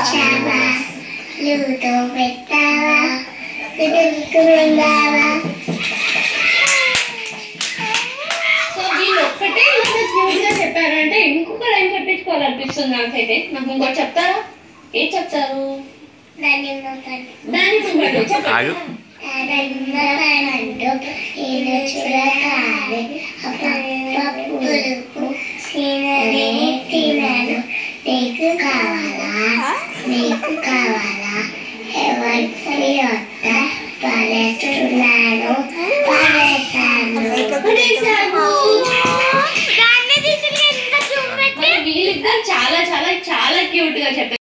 వచ్చావా లూతో పెట్టావా కుదురుకున్నావా సో వీళ్ళు ఒక్కటే ఇంత క్యూట్ గా చెప్పారంటే ఇంకొక లైన్ చెప్పించుకోవాలనిపిస్తుంది నాకైతే నాకు ఇంకోటి చెప్తారా ఏం చెప్తారు దాని మొక్కలు దాని ముంగడు చెప్పండి ఆగు అదంతా నేను చూడకాలి పులుపు తిననే తినను నీకు కావాలా నీకు కావాలా ఎవరి యొక్క పలెట్టున్నాను పడేశాను పడేశాను. దాన్ని తీసుకుని ఎంత చూపెట్టి మరి వీళ్ళిద్దరు చాలా చాలా చాలా క్యూట్ గా చెప్పారు